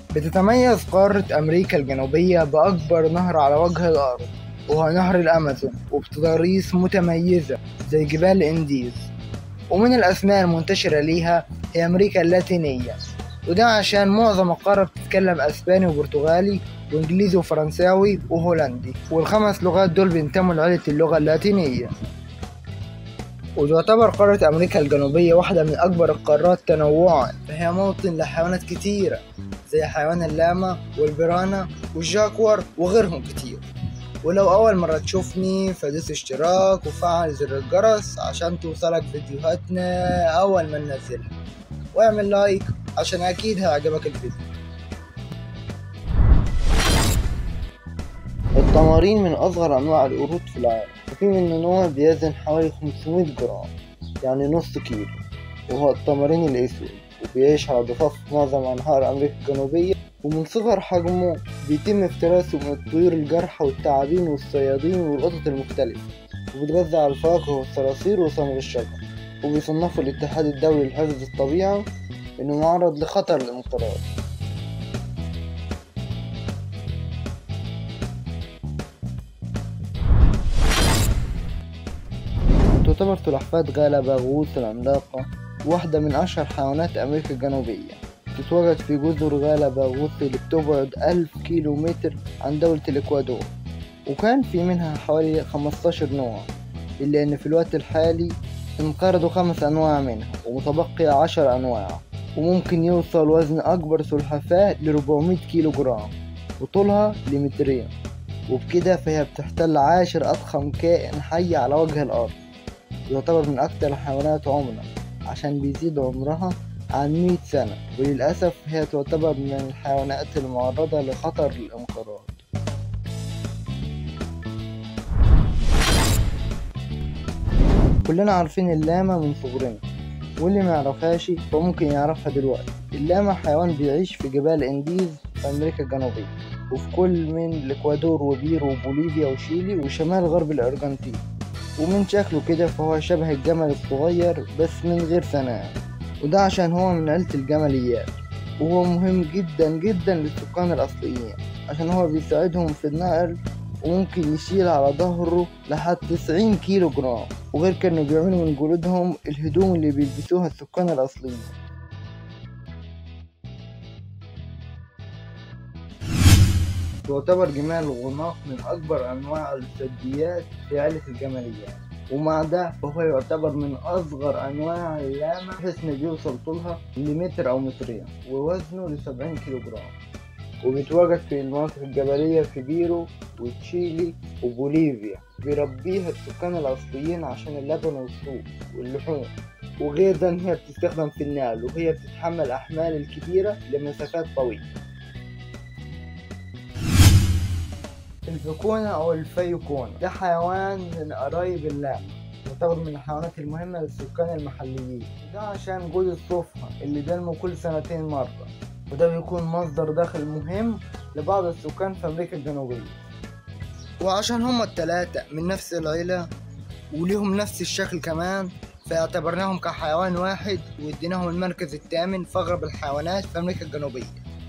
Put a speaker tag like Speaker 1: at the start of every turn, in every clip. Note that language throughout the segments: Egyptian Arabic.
Speaker 1: بتتميز قارة أمريكا الجنوبية بأكبر نهر على وجه الأرض وهو نهر الأمازون وبتضاريس متميزة زي جبال إنديز ومن الأسماء المنتشرة ليها هي أمريكا اللاتينية وده عشان معظم القارة بتتكلم أسباني وبرتغالي وإنجليزي وفرنساوي وهولندي والخمس لغات دول بينتموا لعيلة اللغة اللاتينية وتعتبر قارة أمريكا الجنوبية واحدة من أكبر القارات تنوعا فهي موطن لحيوانات كتيرة زي حيوان اللاما والبرانا والجاكور وغيرهم كتير ولو أول مرة تشوفني فدوس اشتراك وفعل زر الجرس عشان توصلك فيديوهاتنا أول ما ننزلها واعمل لايك عشان أكيد هيعجبك الفيديو التمارين من أصغر أنواع القرود في العالم وفي منه نوع بيزن حوالي 500 جرام يعني نص كيلو وهو التمارين الأسود وبيعيش على ضفاف معظم أنهار أمريكا الجنوبية ومن صغر حجمه بيتم افتراسه من الطيور الجارحة والتعابين والصيادين والقطط المختلفة وبيتغذى على الفواكه والصراصير وثمر الشجر وبيصنفه الاتحاد الدولي لحفظ الطبيعة إنه معرض لخطر الانقراض تعتبر سلحفاة غالا باغوث العملاقة واحدة من أشهر حيوانات أمريكا الجنوبية تتواجد في جزر غالا باغوث اللي بتبعد ألف كيلو متر عن دولة الإكوادور وكان في منها حوالي 15 نوع إلا أن في الوقت الحالي انقرضوا خمس أنواع منها ومتبقي عشر أنواع وممكن يوصل وزن أكبر سلحفاة ل 400 كيلو جرام وطولها لمترين وبكده فهي بتحتل عاشر أضخم كائن حي على وجه الأرض يعتبر من أكثر الحيوانات عمرا عشان بيزيد عمرها عن 100 سنة وللأسف هي تعتبر من الحيوانات المعرضة لخطر الانقراض كلنا عارفين اللاما من صغرنا واللي ما يعرفهاش فممكن يعرفها دلوقتي اللاما حيوان بيعيش في جبال انديز في امريكا الجنوبية وفي كل من الاكوادور وبيرو وبوليفيا وشيلي وشمال غرب الارجنتين ومن شكله كده فهو شبه الجمل الصغير بس من غير ثناء وده عشان هو من عيلة الجمليات وهو مهم جدا جدا للسكان الأصليين عشان هو بيساعدهم في النقل وممكن يشيل على ظهره لحد 90 كيلو جرام وغير كانوا بيعملوا من جلودهم الهدوم اللي بيلبسوها السكان الأصليين تعتبر جمال الغناق من أكبر أنواع الثدييات في عائلة الجماليات ومع ده فهو يعتبر من أصغر أنواع اللاما بحيث إنه بيوصل طولها لمتر أو مترين ووزنه لسبعين كيلو جرام وبيتواجد في المناطق الجبلية في بيرو وتشيلي وبوليفيا بيربيها السكان الأصليين عشان اللبن والصوف واللحوم وغير ده إن هي بتستخدم في النقل وهي بتتحمل الأحمال الكبيرة لمسافات طويلة الفيكونا أو الفيكونا ده حيوان من قرايب اللاما يعتبر من الحيوانات المهمة للسكان المحليين ده عشان جوز صوفها اللي بينمو كل سنتين مرة وده بيكون مصدر دخل مهم لبعض السكان في أمريكا الجنوبية وعشان هما التلاتة من نفس العيلة وليهم نفس الشكل كمان فاعتبرناهم كحيوان واحد واديناهم المركز الثامن في أغرب الحيوانات في أمريكا الجنوبية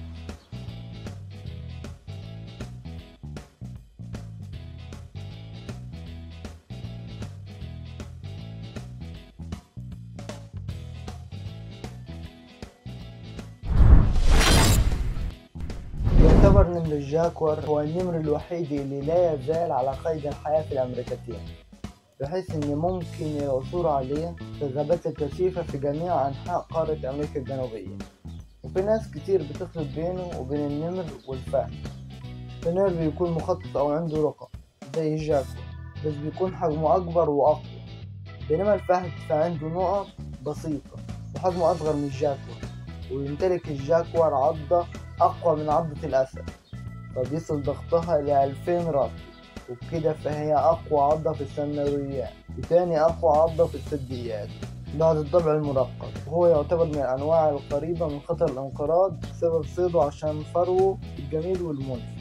Speaker 1: يعتبر نمر الجاكور هو النمر الوحيد اللي لا يزال على قيد الحياة في الأمريكتين بحيث إن ممكن العثور عليه في الغابات الكثيفة في جميع أنحاء قارة أمريكا الجنوبية وفي ناس كتير بتخلط بينه وبين النمر والفهد النمر بيكون مخطط أو عنده رقم زي الجاكور بس بيكون حجمه أكبر وأقوى بينما الفهد فعنده نقط بسيطة وحجمه أصغر من الجاكور ويمتلك الجاكور عضة أقوى من عضة الأسد فبيصل ضغطها ل 2000 رطل وبكده فهي أقوى عضة في السنويات وتاني أقوى عضة في الثدييات بعد الضبع المرقب وهو يعتبر من الأنواع القريبة من خطر الانقراض بسبب صيده عشان فروه الجميل والمنفي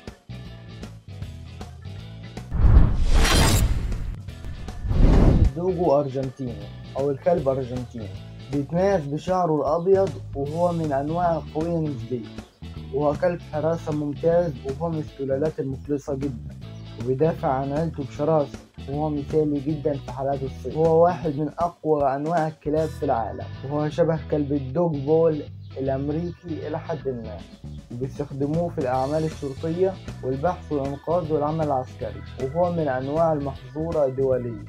Speaker 1: الدوب دوجو أرجنتيني أو الكلب أرجنتيني بيتميز بشعره الأبيض وهو من أنواع القوية نسبيا وهو كلب حراسة ممتاز وهو من السلالات المخلصة جدا وبيدافع عن عيلته بشراسة وهو مثالي جدا في حالات الصيد هو واحد من أقوى أنواع الكلاب في العالم وهو شبه كلب الدوج بول الأمريكي إلى حد ما وبيستخدموه في الأعمال الشرطية والبحث والإنقاذ والعمل العسكري وهو من أنواع المحظورة دوليا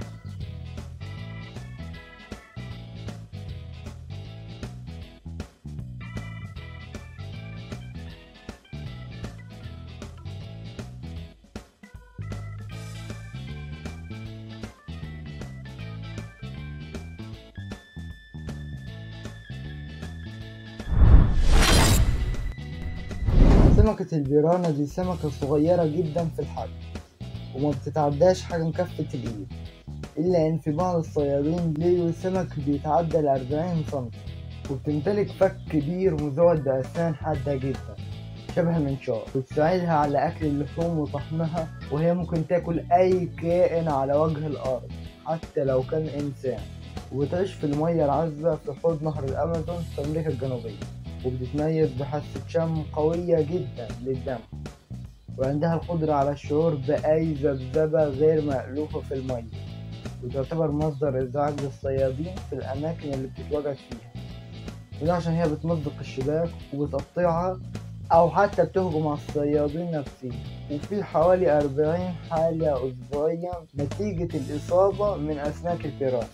Speaker 1: سمكة البيرانة دي سمكة صغيرة جدا في الحجم وما بتتعداش حجم كفة الإيد إلا إن في بعض الصيادين لقوا سمك بيتعدى الأربعين سنتي وبتمتلك فك كبير مزود بأسنان حادة جدا شبه المنشار وتساعدها على أكل اللحوم وطحنها وهي ممكن تاكل أي كائن على وجه الأرض حتى لو كان إنسان وبتعيش في المية العذبة في حوض نهر الأمازون في أمريكا الجنوبية وبتتميز بحاسة شم قوية جدا للدم وعندها القدرة على الشعور بأي ذبذبة غير مألوفة في المية وتعتبر مصدر إزعاج للصيادين في الأماكن اللي بتتواجد فيها وده عشان هي بتمزق الشباك وبتقطعها أو حتى بتهجم على الصيادين نفسهم وفي حوالي أربعين حالة أسبوعيا نتيجة الإصابة من أسماك البيران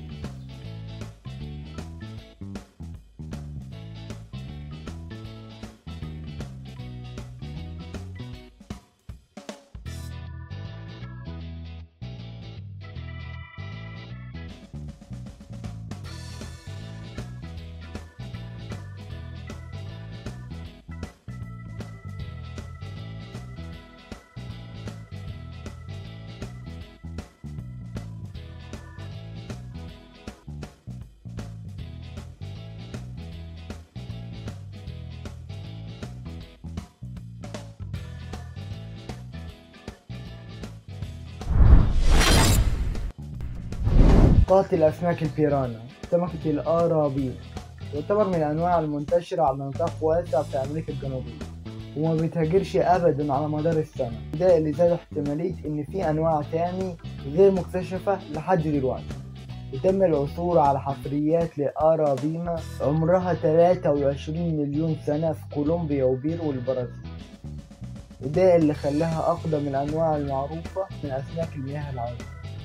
Speaker 1: قاتل أسماك البيرانا سمكة الآرابيل يعتبر من الأنواع المنتشرة على نطاق واسع في أمريكا الجنوبية وما بيتهاجرش أبدا على مدار السنة ده اللي زاد احتمالية إن في أنواع تاني غير مكتشفة لحد دلوقتي وتم العثور على حفريات لأرابيما عمرها 23 مليون سنة في كولومبيا وبيرو والبرازيل وده اللي خلاها أقدم الأنواع المعروفة من أسماك المياه العذبة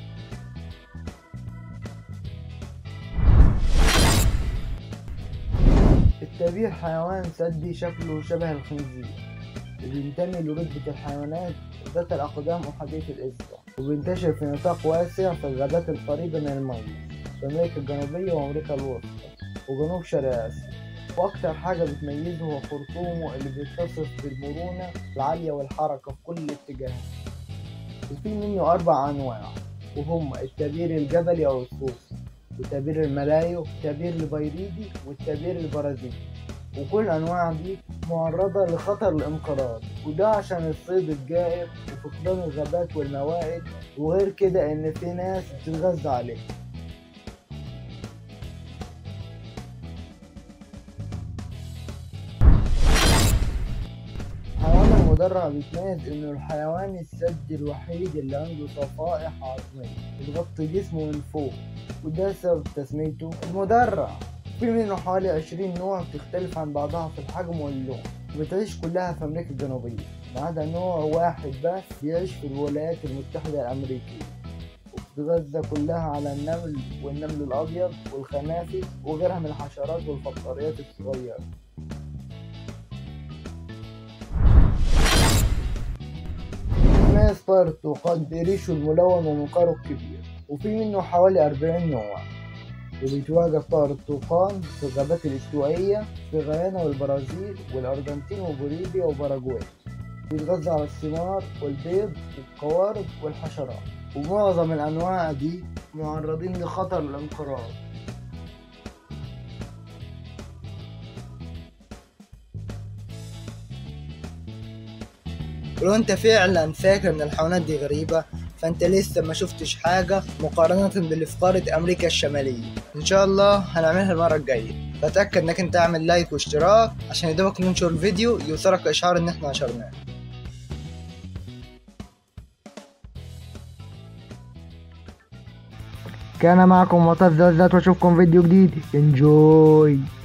Speaker 1: التبير حيوان سدي شكله شبه الخنزير وبينتمي لرتبة الحيوانات ذات الأقدام أحادية الإصبع وبينتشر في نطاق واسع في الغابات القريبة من المية في أمريكا الجنوبية وأمريكا الوسطى وجنوب شرق آسيا وأكتر حاجة بتميزه هو خرطومه اللي بيتصف بالمرونة العالية والحركة في كل الاتجاهات وفي منه أربع أنواع وهم التبير الجبلي أو الصوصي وتبير الملايو والتبير البيريدي والتبير البرازيلي وكل الأنواع دي معرضة لخطر الانقراض وده عشان الصيد الجائر وفقدان الغابات والموائد وغير كده إن في ناس بتتغذى عليه الحيوان المدرع بيتميز إنه الحيوان السد الوحيد اللي عنده صفائح عظمية بتغطي جسمه من فوق وده سبب تسميته المدرع في منه حوالي 20 نوع بتختلف عن بعضها في الحجم واللون وبتعيش كلها في أمريكا الجنوبية ما عدا نوع واحد بس بيعيش في الولايات المتحدة الأمريكية وبتتغذى كلها على النمل والنمل الأبيض والخنافي وغيرها من الحشرات والفقاريات الصغيرة يتميز طائر الطوقات بريشه الملون ومنقاره الكبير وفي منه حوالي 40 نوع وبيتواجد طائر الطوقان في الغابات الاستوائية في غيانا والبرازيل والأرجنتين وبوليفيا وباراجواي بيتغذى على الثمار والبيض والقوارض والحشرات ومعظم الأنواع دي معرضين لخطر الانقراض ولو انت فعلا فاكر ان الحيوانات دي غريبة فانت لسه ما شفتش حاجة مقارنة باللي في قارة امريكا الشمالية ان شاء الله هنعملها المرة الجاية فتأكد انك انت تعمل لايك واشتراك عشان يدوبك ننشر الفيديو يوصلك اشعار ان احنا نشرناه كان معكم وطف زوزات واشوفكم فيديو جديد انجوي